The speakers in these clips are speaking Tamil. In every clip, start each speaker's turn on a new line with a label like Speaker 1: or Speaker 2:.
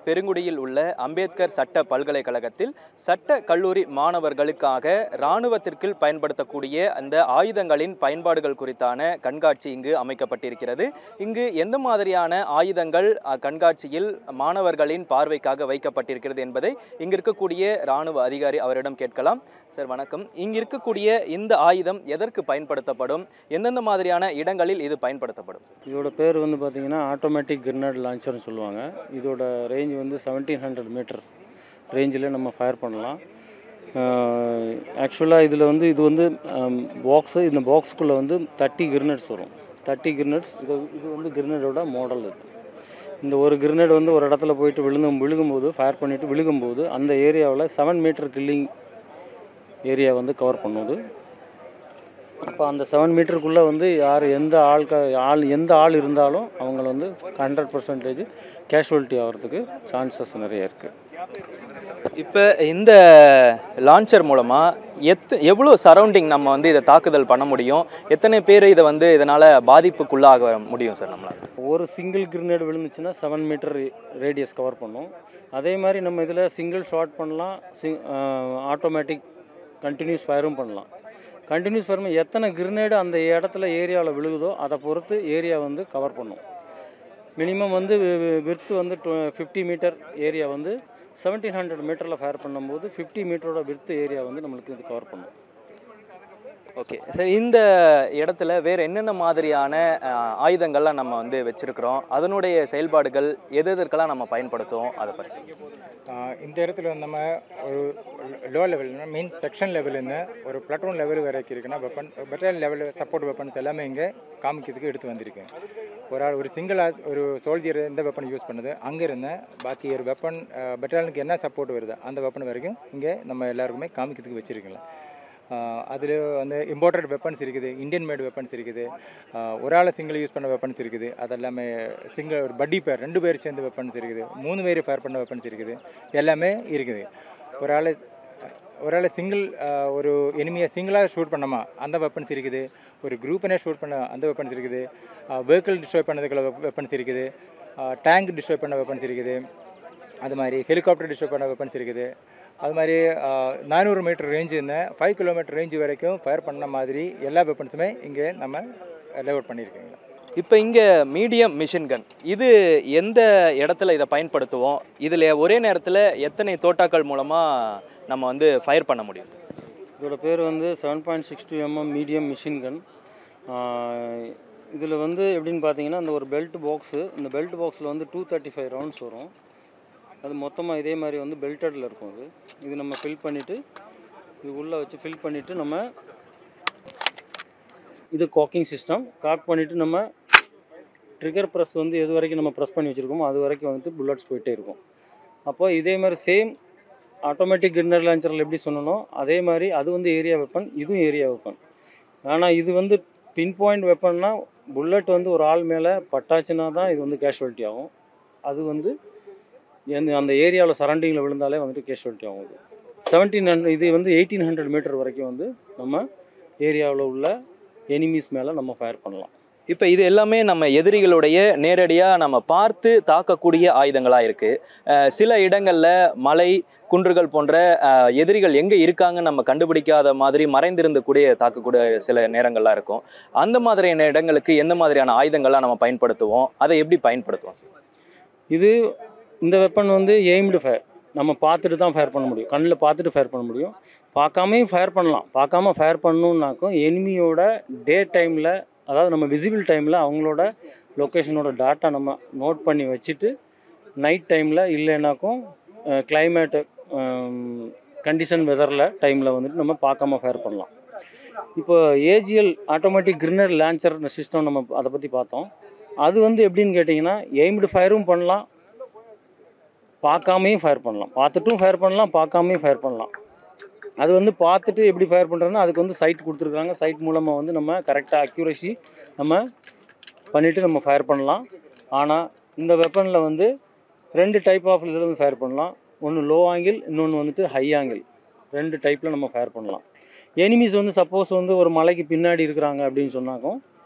Speaker 1: பெருங்குடியில் உள்ள அம்பேத்கர் சட்ட பல்கலைக்கழகத்தில் சட்ட கல்லூரி மாணவர்களுக்காக இராணுவத்திற்குள் பயன்படுத்தக்கூடிய அந்த ஆயுதங்களின் பயன்பாடுகள் குறித்தான கண்காட்சி இங்கு அமைக்கப்பட்டிருக்கிறது இங்கு எந்த மாதிரியான ஆயுதங்கள் அஹ், கண்காட்சியில் மாணவர்களின் பார்வைக்காக வைக்கப்பட்டிருக்கிறது என்பதை இங்கு இருக்கக்கூடிய இராணுவ அதிகாரி அவரிடம் கேட்கலாம் சார் வணக்கம் இங்கு இருக்கக்கூடிய இந்த ஆயுதம் எதற்கு பயன்படுத்தப்படும் எந்தெந்த மாதிரியான இடங்களில் இது பயன்படுத்தப்படும்
Speaker 2: இதோட பேர் வந்து பார்த்தீங்கன்னா ஆட்டோமேட்டிக் கிரினேட் லான்ச்சர்னு சொல்லுவாங்க இதோட ரேஞ்ச் வந்து செவன்டீன் ஹண்ட்ரட் மீட்டர்ஸ் ரேஞ்சில் நம்ம ஃபயர் பண்ணலாம் ஆக்சுவலாக இதில் வந்து இது வந்து பாக்ஸு இந்த பாக்ஸுக்குள்ளே வந்து தேர்ட்டி கிரினேட்ஸ் வரும் தேர்ட்டி கிரினேட்ஸ் இது இது வந்து கிரினேடோட மாடல் இது இந்த ஒரு கிரினேட் வந்து ஒரு இடத்துல போயிட்டு விழுந்து விழுகும்போது ஃபயர் பண்ணிவிட்டு விழுகும்போது அந்த ஏரியாவில் செவன் மீட்டர் கில்லிங் ஏரியா வந்து கவர் பண்ணுது அப்போ அந்த செவன் மீட்டருக்குள்ளே வந்து யார் எந்த ஆள்க ஆள் எந்த ஆள் இருந்தாலும் அவங்கள வந்து ஹண்ட்ரட் பர்சன்டேஜ் கேஷுவலிட்டி ஆகிறதுக்கு சான்சஸ் நிறைய இருக்குது
Speaker 1: இப்போ இந்த லான்ச்சர் மூலமாக எத் எவ்வளோ சரௌண்டிங் நம்ம வந்து இதை தாக்குதல் பண்ண முடியும் எத்தனை பேர் இதை வந்து இதனால் பாதிப்புக்குள்ளாக முடியும் சார் நம்மளால்
Speaker 2: ஒரு சிங்கிள் கிரினேட் விழுந்துச்சுன்னா செவன் மீட்டர் ரேடியஸ் கவர் பண்ணும் அதே மாதிரி நம்ம இதில் சிங்கிள் ஷாட் பண்ணலாம் சிங் ஆட்டோமேட்டிக் கண்டினியூஸ் ஃபயரும் பண்ணலாம் கண்டினியூஸ் ஃபயரும் எத்தனை கிரினேடு அந்த இடத்துல ஏரியாவில் விழுகுதோ அதை பொறுத்து ஏரியா வந்து கவர் பண்ணும் மினிமம் வந்து விர்த்து வந்து ஃபிஃப்டி மீட்டர் ஏரியா வந்து செவன்டீன் ஹண்ட்ரட் மீட்டரில் ஃபயர் பண்ணும்போது ஃபிஃப்டி மீட்டரோட விர்த்து ஏரியா வந்து நம்மளுக்கு இது கவர் பண்ணும்
Speaker 1: ஓகே சார் இந்த இடத்துல வேறு என்னென்ன மாதிரியான அஹ், ஆயுதங்கள்லாம் நம்ம வந்து வச்சுருக்கிறோம் அதனுடைய செயல்பாடுகள் எது எதற்கெல்லாம் நம்ம பயன்படுத்துவோம் அதை பற்றி சொல்லுங்க.
Speaker 3: ஆஹ் இந்த இடத்துல வந்து நம்ம ஒரு லோ லெவல் மீன்ஸ் செக்ஷன் லெவலிருந்து ஒரு பிளட்டூன் லெவல் வரைக்கும் இருக்குன்னா வெப்பன் பெட்டல் லெவல் சப்போர்ட் வெப்பன்ஸ் எல்லாமே இங்கே காமிக்கிறதுக்கு எடுத்து வந்திருக்கேன் ஒரு ஆள் ஒரு சிங்கிள் ஒரு சோல்ஜர் எந்த வெப்பன் யூஸ் பண்ணுது அங்கே இருந்த பாக்கி ஒரு வெப்பன் பெட்டாலுக்கு என்ன சப்போர்ட் வருது அந்த வெப்பன் வரைக்கும் இங்கே நம்ம எல்லாருக்குமே காமிக்கிறதுக்கு வச்சுருக்கலாம் அதில் வந்து இம்போர்ட்டட் வெப்பன்ஸ் இருக்குது இந்தியன் மேட் வெப்பன்ஸ் இருக்குது ஆஹ் ஒரு ஆள் சிங்கிள் யூஸ் பண்ண வெப்பன்ஸ் இருக்குது அது எல்லாமே சிங்கிள் ஒரு பட்டி பேர் ரெண்டு பேர் சேர்ந்த வெப்பன்ஸ் இருக்குது மூணு பேர் ஃபயர் பண்ண வெப்பன்ஸ் இருக்குது எல்லாமே இருக்குது ஒரு ஆள் ஒரு ஆள் சிங்கிள் ஒரு எனிமியை சிங்கிளாக ஷூட் பண்ணோமா அந்த வெப்பன்ஸ் இருக்குது ஒரு குரூப்பினே ஷூட் பண்ண அந்த வெப்பன்ஸ் இருக்குது வெஹிக்கிள் டிஸ்ட்ராய் பண்ணதுக்குள்ள வெப்பன்ஸ் இருக்குது டேங்க் டிஸ்ட்ராய் பண்ண வெப்பன்ஸ் இருக்குது அது மாதிரி ஹெலிகாப்டர் டிஸ்ட்ராய் பண்ண வெப்பன்ஸ் இருக்குது அது மாதிரி நானூறு மீட்டர் ரேஞ்சு இருந்தேன் ஃபைவ் கிலோமீட்டர் ரேஞ்சு வரைக்கும் ஃபயர் பண்ண மாதிரி எல்லா வெப்பன்ஸுமே இங்கே நம்ம லேஅவுட் பண்ணியிருக்கோங்க
Speaker 1: இப்போ இங்கே மீடியம் மிஷின் கன் இது எந்த இடத்துல இதை பயன்படுத்துவோம் இதில் ஒரே நேரத்தில் எத்தனை தோட்டாக்கள் மூலமாக நம்ம வந்து ஃபயர் பண்ண முடியும்
Speaker 2: இதோட பேர் வந்து seven point six two MM medium machine gun இதில் வந்து எப்படின்னு பார்த்தீங்கன்னா இந்த ஒரு பெல்ட் பாக்ஸு இந்த பெல்ட் பாக்ஸில் வந்து டூ தேர்ட்டி ஃபைவ் ரவுண்ட்ஸ் வரும் அது மொத்தமாக இதே மாதிரி வந்து பெல்டடில் இருக்கும் அது இது நம்ம ஃபில் பண்ணிவிட்டு இது உள்ளே வச்சு ஃபில் பண்ணிவிட்டு நம்ம இது காக்கிங் சிஸ்டம் காக் பண்ணிவிட்டு நம்ம ட்ரிகர் ப்ரெஸ் வந்து எது வரைக்கும் நம்ம ப்ரெஸ் பண்ணி வச்சுருக்கோமோ அது வரைக்கும் வந்து புல்லட்ஸ் போயிட்டே இருக்கும் அப்போ இதே மாதிரி சேம் ஆட்டோமேட்டிக் கிரினர் லான்ச்சரில் எப்படி சொன்னனோ அதே மாதிரி அது வந்து ஏரியா வெப்பன் இதுவும் ஏரியா வெப்பன் ஆனால் இது வந்து பின் பாயிண்ட் வெப்பன்னா புல்லட் வந்து ஒரு ஆள் மேலே பட்டாச்சுன்னா தான் இது வந்து கேஷுவலிட்டி ஆகும் அது வந்து எந்த அந்த ஏரியாவில் சரௌண்டிங்கில் விழுந்தாலே வந்துட்டு கேஷுவலிட்டி ஆகும் இது செவன்டீன் ஹண்ட்ரட் இது வந்து எயிட்டீன் ஹண்ட்ரட் மீட்டர் வரைக்கும் வந்து நம்ம ஏரியாவில் உள்ள எனிமீஸ் மேலே நம்ம ஃபயர் பண்ணலாம்
Speaker 1: இப்போ இது எல்லாமே நம்ம எதிரிகளுடைய நேரடியாக நம்ம பார்த்து தாக்கக்கூடிய ஆயுதங்களாக இருக்குது சில இடங்களில் மலை குன்றுகள் போன்ற அஹ், எதிரிகள் எங்கே இருக்காங்கன்னு நம்ம கண்டுபிடிக்காத மாதிரி மறைந்திருந்து கூட தாக்கக்கூடிய சில நேரங்கள்லாம் இருக்கும் அந்த மாதிரியான இடங்களுக்கு எந்த மாதிரியான ஆயுதங்கள்லாம் நம்ம பயன்படுத்துவோம் அதை எப்படி பயன்படுத்துவோம்
Speaker 2: இது இந்த வெப்பன் வந்து எய்ம்டு ஃபயர் நம்ம பார்த்துட்டு தான் ஃபயர் பண்ண முடியும் கண்ணில் பார்த்துட்டு ஃபயர் பண்ண முடியும் பார்க்காமையும் ஃபயர் பண்ணலாம் பார்க்காம ஃபயர் பண்ணணுன்னாக்கும் எனிமியோட டே டைமில் அதாவது நம்ம விசிபிள் டைமில் அவங்களோட லொக்கேஷனோட டாட்டா நம்ம நோட் பண்ணி வச்சுட்டு நைட் டைமில் இல்லைனாக்கும் கிளைமேட்டு கண்டிஷன் வெதரில் டைமில் வந்துட்டு நம்ம பார்க்காம ஃபயர் பண்ணலாம் இப்போ AGL automatic grenade launcher system நம்ம அதை பற்றி பார்த்தோம் அது வந்து எப்படின்னு கேட்டிங்கன்னா எய்ம்டு ஃபயரும் பண்ணலாம் பார்க்காமையும் ஃபயர் பண்ணலாம் பார்த்துட்டும் ஃபயர் பண்ணலாம் பார்க்காமையும் ஃபயர் பண்ணலாம் அது வந்து பார்த்துட்டு எப்படி ஃபயர் பண்ணுறதுன்னா அதுக்கு வந்து சைட் கொடுத்துருக்காங்க சைட் மூலமாக வந்து நம்ம கரெக்டாக அக்யூரசி நம்ம பண்ணிவிட்டு நம்ம ஃபயர் பண்ணலாம் ஆனால் இந்த வெப்பனில் வந்து ரெண்டு டைப் ஆஃப் இதில் வந்து ஃபயர் பண்ணலாம் ஒன்று லோ ஆங்கிள் இன்னொன்று வந்துட்டு ஹை ஆங்கிள் ரெண்டு டைப்பில் நம்ம ஃபயர் பண்ணலாம் எனிமீஸ் வந்து சப்போஸ் வந்து ஒரு மலைக்கு பின்னாடி இருக்கிறாங்க அப்படின்னு சொன்னாக்கும்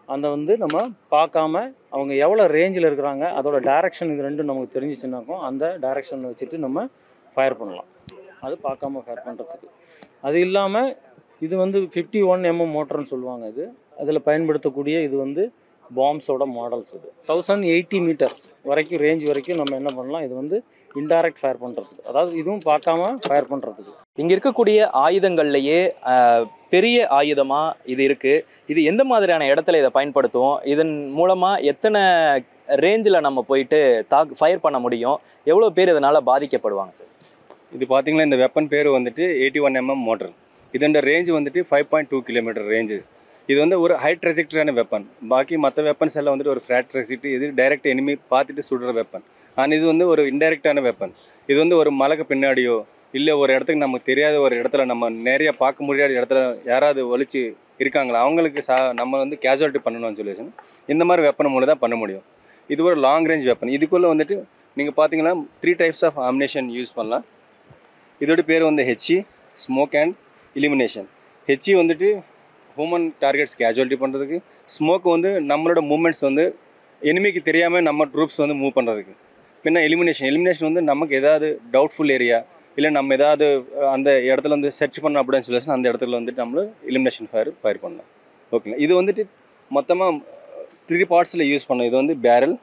Speaker 2: அந்த வந்து நம்ம பார்க்காம அவங்க எவ்வளோ ரேஞ்சில் இருக்கிறாங்க அதோட டைரக்ஷன் இது ரெண்டும் நமக்கு தெரிஞ்சிச்சுனாக்கும் அந்த டைரக்ஷனில் வச்சுட்டு நம்ம ஃபயர் பண்ணலாம் அது பார்க்காம ஃபயர் பண்ணுறதுக்கு அது இல்லாமல் இது வந்து ஃபிஃப்டி ஒன் எம்எம் மோட்டர்னு சொல்லுவாங்க இது அதில் பயன்படுத்தக்கூடிய இது வந்து பாம்ஸோட மாடல்ஸ் இது தௌசண்ட் எயிட்டி மீட்டர்ஸ் வரைக்கும் ரேஞ்ச் வரைக்கும் நம்ம என்ன பண்ணலாம் இது வந்து இன்டைரக்ட் ஃபயர் பண்ணுறதுக்கு அதாவது இதுவும் பார்க்காம ஃபயர் பண்ணுறதுக்கு
Speaker 1: இங்க இருக்கக்கூடிய ஆயுதங்கள்லயே ஆஹ், பெரிய ஆயுதமா இது இருக்கு இது எந்த மாதிரியான இடத்துல இதை பயன்படுத்துவோம் இதன் மூலமா எத்தனை ரேஞ்சில் நம்ம போயிட்டு தாக் ஃபயர் பண்ண முடியும் எவ்வளோ பேர் இதனால பாதிக்கப்படுவாங்க சார்
Speaker 4: இது பார்த்தீங்கன்னா இந்த வெப்பன் பேர் வந்துட்டு எயிட்டி ஒன் எம்எம் மோட்டர் இதோட ரேஞ்ச் வந்துட்டு five point two kilometre range இது வந்து ஒரு ஹை ட்ரெஜெக்டரியான வெப்பன் பாக்கி மற்ற வெப்பன்ஸ் எல்லாம் வந்துட்டு ஒரு ஃப்ளாட் ட்ரெஜெக்டரி இது டைரக்ட் எனிமி பார்த்துட்டு சுடுற வெப்பன் ஆனால் இது வந்து ஒரு இன்டைரக்டான வெப்பன் இது வந்து ஒரு மலைக்கு பின்னாடியோ இல்லை ஒரு இடத்துக்கு நமக்கு தெரியாத ஒரு இடத்துல நம்ம நிறைய பார்க்க முடியாத இடத்துல யாராவது ஒழிச்சு இருக்காங்களா அவங்களுக்கு சா நம்ம வந்து கேஜுவாலிட்டி பண்ணணும்னு சொல்லி இந்த மாதிரி வெப்பன் மூலம் தான் பண்ண முடியும் இது ஒரு லாங் ரேஞ்ச் வெப்பன் இதுக்குள்ளே வந்துட்டு நீங்கள் பார்த்தீங்கன்னா three types of ammunition use பண்ணலாம் இதோட பேர் வந்து HE smoke and illumination HE வந்துட்டு ஹியூமன் டார்கெட்ஸ் கேஜுவாலிட்டி பண்ணுறதுக்கு ஸ்மோக் வந்து நம்மளோட மூமெண்ட்ஸ் வந்து எனிமிக்கு தெரியாமல் நம்ம ட்ரூப்ஸ் வந்து மூவ் பண்ணுறதுக்கு பின்ன எலிமினேஷன் எலிமினேஷன் வந்து நமக்கு ஏதாவது டவுட்ஃபுல் ஏரியா இல்லை நம்ம ஏதாவது அஹ், அந்த இடத்துல வந்து சர்ச் பண்ணோம் அப்படின்னு சொல்லி அந்த இடத்துல வந்துட்டு நம்மள எலிமினேஷன் ஃபயர் ஃபயர் பண்ணலாம் ஓகேங்களா இது வந்துட்டு மொத்தமாக த்ரீ பார்ட்ஸில் யூஸ் பண்ணோம் இது வந்து barrel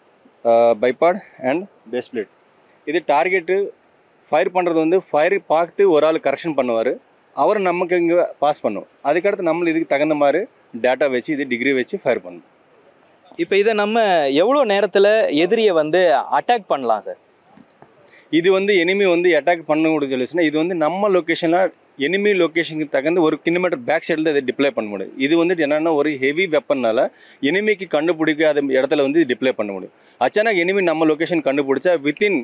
Speaker 4: bipod and base plate இது டார்கெட்டு ஃபயர் பண்ணுறது வந்து ஃபயர் பார்த்து ஒரு ஆள் கரெக்ஷன் பண்ணுவார் அவர் நமக்கு இங்கே பாஸ் பண்ணும் அதுக்கடுத்து நம்ம இதுக்கு தகுந்த மாதிரி டேட்டா வச்சு இது டிகிரி வச்சு ஃபயர் பண்ணணும்
Speaker 1: இப்போ இதை நம்ம எவ்வளோ நேரத்தில் எதிரியை வந்து அட்டாக் பண்ணலாம் சார்
Speaker 4: இது வந்து எனிமி வந்து அட்டாக் பண்ண முடியும் சொல்லிச்சுன்னா இது வந்து நம்ம லொக்கேஷனில் எனிமி லொக்கேஷனுக்கு தகுந்த ஒரு கிலோமீட்டர் பேக் சைடில் இதை டிப்ளை பண்ண முடியும் இது வந்துட்டு என்னென்னா ஒரு ஹெவி வெப்பன்னால எனிமிக்கு கண்டுபிடிக்காத இடத்துல வந்து டிப்ளை பண்ண முடியும் அச்சானக் எனிமி நம்ம லொக்கேஷன் கண்டுபிடிச்சா வித்தின்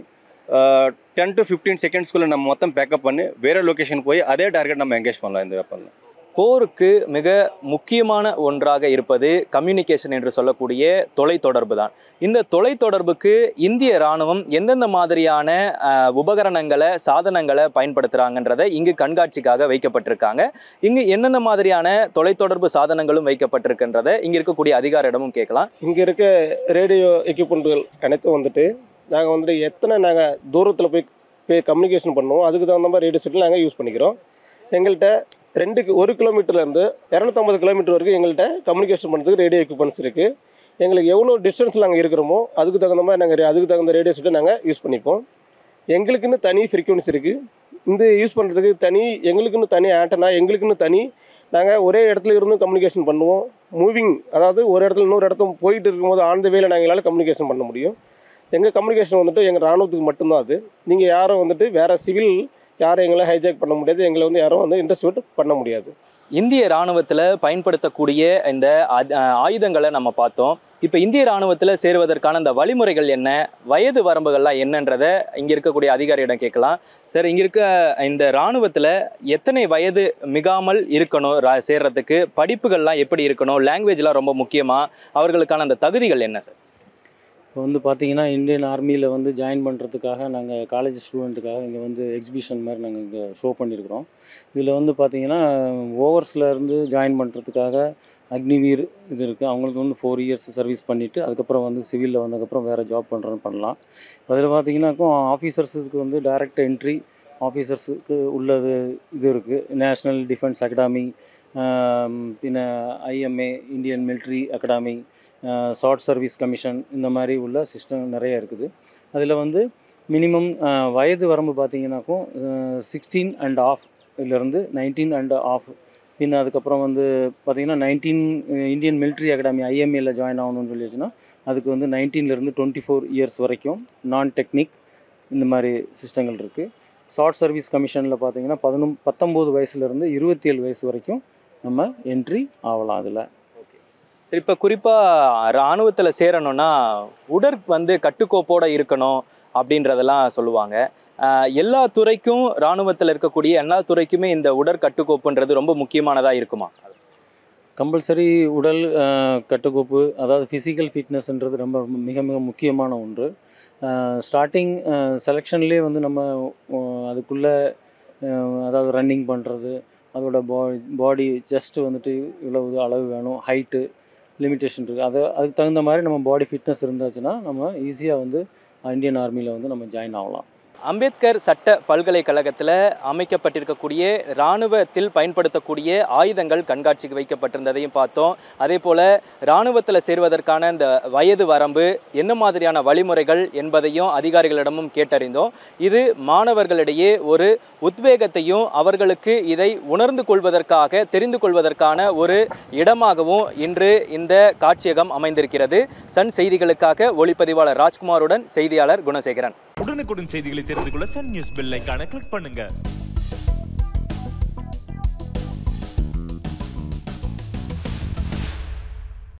Speaker 4: டென் டு ஃபிஃப்டீன் செகண்ட்ஸ்குள்ளே நம்ம மொத்தம் பேக்கப் பண்ணி வேறு லொக்கேஷன் போய் அதே டார்கெட் நம்ம எங்கேஜ் பண்ணலாம் இந்த வெப்பனில்
Speaker 1: போருக்கு மிக முக்கியமான ஒன்றாக இருப்பது கம்யூனிகேஷன் என்று சொல்லக்கூடிய தொலைத்தொடர்பு தான் இந்த தொலைத்தொடர்புக்கு இந்திய ராணுவம் எந்தெந்த மாதிரியான அஹ், உபகரணங்களை சாதனங்களை பயன்படுத்துகிறாங்கன்றதை இங்கு கண்காட்சிக்காக வைக்கப்பட்டிருக்காங்க இங்கு என்னென்ன மாதிரியான தொலைத்தொடர்பு சாதனங்களும் வைக்கப்பட்டிருக்கின்றதை இங்க இருக்கக்கூடிய அதிகாரிடமும் கேட்கலாம்
Speaker 5: இங்கே இருக்க ரேடியோ எக்யூப்மெண்ட்டுகள் அனைத்தும் வந்துட்டு நாங்கள் வந்துட்டு எத்தனை நாங்கள் தூரத்தில் போய் போய் கம்யூனிகேஷன் பண்ணுவோம் அதுக்கு தகுந்த மாதிரி ரேடியோ செட்டில் நாங்கள் யூஸ் பண்ணிக்கிறோம் எங்கள்கிட்ட ரெண்டுக்கு ஒரு கிலோமீட்டர்லேருந்து இரநூத்தம்பது கிலோமீட்டர் வரைக்கும் எங்கள்கிட்ட கம்யூனிகேஷன் பண்ணுறதுக்கு ரேடியோ எக்யூப்மெண்ட்ஸ் இருக்குது எங்களுக்கு எவ்வளோ டிஸ்டன்ஸில் நாங்கள் இருக்கிறோமோ அதுக்கு தகுந்த மாதிரி நாங்கள் அதுக்கு தகுந்த ரேடியோ செட்டை நாங்கள் யூஸ் பண்ணிப்போம் எங்களுக்குன்னு தனி ஃப்ரீக்வன்சி இருக்குது இந்த யூஸ் பண்ணுறதுக்கு தனி எங்களுக்குன்னு தனி ஆண்டனா எங்களுக்குன்னு தனி நாங்கள் ஒரே இடத்துல இருந்து கம்யூனிகேஷன் பண்ணுவோம் மூவிங் அதாவது ஒரு இடத்துல இன்னொரு இடத்துல போயிட்டு இருக்கும்போது ஆன் த வேல நாங்கள் எங்களால் கம்யூனிகேஷன் பண்ண முடியும் எங்கள் கம்யூனிகேஷன் வந்துட்டு எங்கள் ராணுவத்துக்கு மட்டும்தான் அது நீங்கள் யாரும் வந்துட்டு வேறு சிவில் யாரும் எங்களை ஹைஜாக் பண்ண முடியாது எங்களை வந்து யாரும் வந்து இன்டர்ஸ்ட் பண்ண முடியாது
Speaker 1: இந்திய ராணுவத்தில் பயன்படுத்தக்கூடிய இந்த ஆ- அஹ், ஆயுதங்களை நம்ம பார்த்தோம் இப்போ இந்திய ராணுவத்தில் சேருவதற்கான இந்த வழிமுறைகள் என்ன வயது வரம்புகள்லாம் என்னன்றதை இங்கே இருக்கக்கூடிய அதிகாரியிடம் கேட்கலாம் சார் இங்கே இருக்க இந்த ராணுவத்தில் எத்தனை வயது மிகாமல் இருக்கணும் ரா- சேர்றதுக்கு படிப்புகள்லாம் எப்படி இருக்கணும் லாங்குவேஜ்லாம் ரொம்ப முக்கியமாக அவர்களுக்கான அந்த தகுதிகள் என்ன சார்
Speaker 2: இப்போ வந்து பார்த்தீங்கன்னா இந்தியன் ஆர்மியில் வந்து ஜாயின் பண்ணுறதுக்காக நாங்கள் காலேஜ் ஸ்டூடெண்ட்டுக்காக இங்கே வந்து எக்ஸிபிஷன் மாதிரி நாங்கள் இங்கே ஷோ பண்ணியிருக்கிறோம் இதில் வந்து பார்த்தீங்கன்னா ஓவர்ஸில் இருந்து ஜாயின் பண்ணுறதுக்காக அக்னிவீர் இது இருக்குது அவங்களுக்கு வந்து ஃபோர் இயர்ஸ் சர்வீஸ் பண்ணிவிட்டு அதுக்கப்புறம் வந்து சிவிலில் வந்ததுக்கப்புறம் வேறு ஜாப் பண்ணுறோன்னு பண்ணலாம் அதில் பார்த்தீங்கன்னாக்கும் ஆஃபீஸர்ஸுக்கு வந்து டைரக்ட் என்ட்ரி ஆஃபீஸர்ஸுக்கு உள்ளது இது இருக்குது நேஷ்னல் டிஃபென்ஸ் அகாடமி பின்ன IMA Indian Military Academy Short Service Commission இந்த மாதிரி உள்ள சிஸ்டம் நிறைய இருக்குது அதில் வந்து மினிமம் வயது வரம்பு பார்த்தீங்கன்னாக்கும் சிக்ஸ்டீன் அண்ட் ஆஃப் இதிலேருந்து நைன்டீன் அண்ட் ஆஃப் பின் அதுக்கப்புறம் வந்து பார்த்தீங்கன்னா நைன்டீன் இந்தியன் மிலிட்ரி அகாடமி ஐஎம்ஏல ஜாயின் ஆகணும்னு சொல்லிடுச்சுன்னா அதுக்கு வந்து 19 ல இருந்து டுவெண்ட்டி ஃபோர் இயர்ஸ் வரைக்கும் நான் டெக்னிக் இந்த மாதிரி சிஸ்டங்கள் இருக்குது ஷார்ட் சர்வீஸ் கமிஷனில் பார்த்தீங்கன்னா பதினொம் பத்தொம்போது வயசுலேருந்து இருபத்தி ஏழு வயசு வரைக்கும் நம்ம என்ட்ரி ஆகலாம் அதில்
Speaker 1: சரி இப்போ குறிப்பாக இராணுவத்தில் சேரணும்னா உடற் வந்து கட்டுக்கோப்போட இருக்கணும் அப்படின்றதெல்லாம் சொல்லுவாங்க ஆஹ் எல்லா துறைக்கும் இராணுவத்தில் இருக்கக்கூடிய எல்லா துறைக்குமே இந்த உடற்கட்டுக்கோப்புன்றது ரொம்ப முக்கியமானதாக இருக்குமா
Speaker 2: கம்பல்சரி உடல் அஹ், கட்டுக்கோப்பு அதாவது ஃபிசிக்கல் ஃபிட்னஸ்ன்றது ரொம்ப மிக மிக முக்கியமான ஒன்று ஸ்டார்டிங் செலெக்ஷன்லேயே வந்து நம்ம அஹ், அதுக்குள்ளே அஹ், அதாவது ரன்னிங் பண்ணுறது அதோட பா பாடி செஸ்ட் வந்துட்டு இவ்வளவு அளவு வேணும் ஹைட்டு லிமிட்டேஷன் இருக்குது அது அதுக்கு தகுந்த மாதிரி நம்ம பாடி ஃபிட்னஸ் இருந்தாச்சுன்னா நம்ம ஈஸியாக வந்து இந்தியன் ஆர்மியில் வந்து நம்ம ஜாயின் ஆகலாம்
Speaker 1: அம்பேத்கர் சட்ட பல்கலைக்கழகத்தில் அமைக்கப்பட்டிருக்கக்கூடிய இராணுவத்தில் பயன்படுத்தக்கூடிய ஆயுதங்கள் கண்காட்சிக்கு வைக்கப்பட்டிருந்ததையும் பார்த்தோம் அதே போல் இராணுவத்தில் சேர்வதற்கான இந்த வயது வரம்பு என்ன மாதிரியான வழிமுறைகள் என்பதையும் அதிகாரிகளிடமும் கேட்டறிந்தோம் இது மாணவர்களிடையே ஒரு உத்வேகத்தையும் அவர்களுக்கு இதை உணர்ந்து கொள்வதற்காக தெரிந்து கொள்வதற்கான ஒரு இடமாகவும் இன்று இந்த காட்சியகம் அமைந்திருக்கிறது சன் செய்திகளுக்காக ஒளிப்பதிவாளர் ராஜ்குமாருடன் செய்தியாளர் குணசேகரன்
Speaker 6: உடனுக்குடன் செய்திகளை தெரிந்து கொள்ள சன் நியூஸ் பெல் ஐகானை கிளிக் பண்ணுங்க